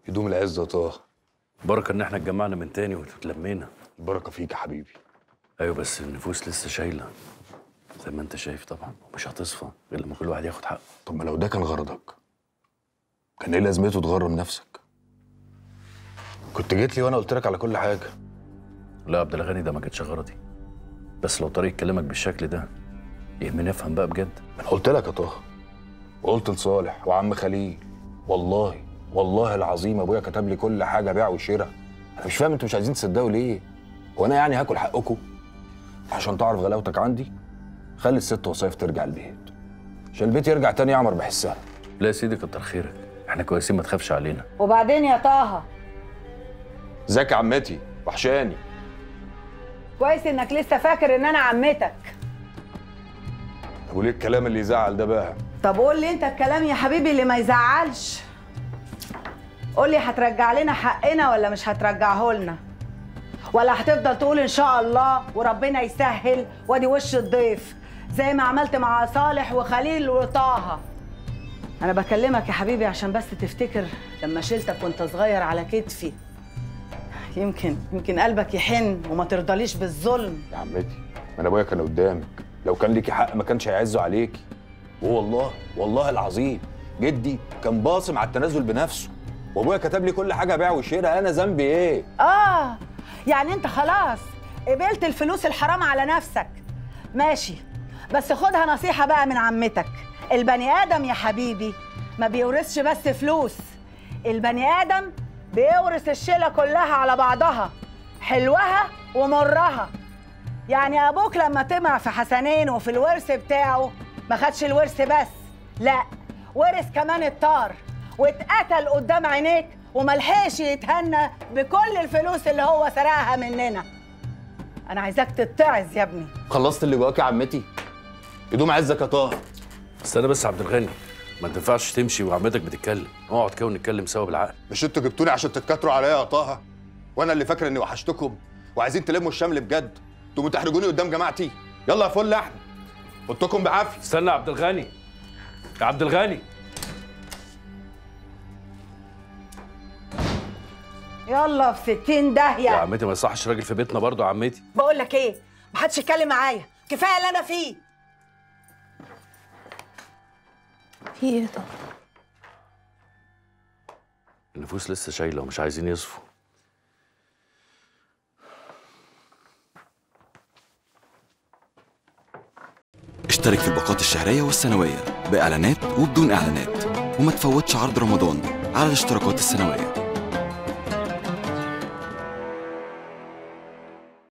يدوم العز يا طه بركه ان احنا اتجمعنا من تاني واتلمينا البركه فيك يا حبيبي ايوه بس النفوس لسه شايله زي ما انت شايف طبعا ومش هتصفى غير لما كل واحد ياخد حقه طب ما لو ده كان غرضك كان ايه لازمته تغرم نفسك كنت جيت لي وانا قلت لك على كل حاجه لا عبد الغني ده ما كانتش غرضي بس لو طريق كلامك بالشكل ده يهمني افهم بقى بجد انا قلت لك يا طه وقلت لصالح وعم خليل والله والله العظيم ابويا كتب لي كل حاجه بيع وشراء انا مش فاهم انتوا مش عايزين تصدقوا ليه هو انا يعني هاكل حقكم عشان تعرف غلاوتك عندي خلي الست وصايف ترجع البيت عشان البيت يرجع تاني يعمر بحسها لا يا سيدي كتر خيرك احنا كويسين ما تخافش علينا وبعدين يا طه ازيك يا عمتي وحشاني كويس انك لسه فاكر ان انا عمتك طب وليه الكلام اللي يزعل ده بقى طب قول لي انت الكلام يا حبيبي اللي ما يزعلش قول لي هترجع لنا حقنا ولا مش هترجعه لنا ولا هتفضل تقول ان شاء الله وربنا يسهل وادي وش الضيف زي ما عملت مع صالح وخليل وطه انا بكلمك يا حبيبي عشان بس تفتكر لما شلتك وانت صغير على كتفي يمكن يمكن قلبك يحن وما ترضليش بالظلم يا عمتي ما انا ابويا كان قدامك لو كان ليكي حق ما كانش هيعزوا عليكي والله والله العظيم جدي كان باصم على التنازل بنفسه وابويا كتب لي كل حاجه بيع وشراء انا ذنبي ايه آه يعني أنت خلاص قبلت الفلوس الحرام على نفسك ماشي بس خدها نصيحة بقى من عمتك البني آدم يا حبيبي ما بيورثش بس فلوس البني آدم بيورث الشيلة كلها على بعضها حلوها ومرها يعني أبوك لما طمع في حسنين وفي الورث بتاعه ما خدش الورث بس لا ورث كمان الطار واتقتل قدام عينيك وملحقش يتهنى بكل الفلوس اللي هو سرقها مننا انا عايزاك تتعظ يا ابني خلصت اللي جواك يا عمتي يدوم عزك يا طه استنى بس يا عبد الغني ما تنفعش تمشي وعمتك بتتكلم اقعد كده ونتكلم سوا بالعقل مش انتوا جبتوني عشان تتكاتروا عليا يا طه وانا اللي فاكر اني وحشتكم وعايزين تلموا الشمل بجد تقوموا تحرجوني قدام جماعتي يلا يا فل يا احمد قلتكم بعافيه استنى يا عبد الغني يا عبد الغني يلا في ستين يا داهية عمتي ما يصحش راجل في بيتنا برضه يا عمتي بقول لك ايه محدش يتكلم معايا كفايه اللي انا فيه في ايه طب النفوس لسه شايله ومش عايزين يصفوا اشترك في الباقات الشهرية والسنوية بإعلانات وبدون إعلانات وما تفوتش عرض رمضان على الاشتراكات السنوية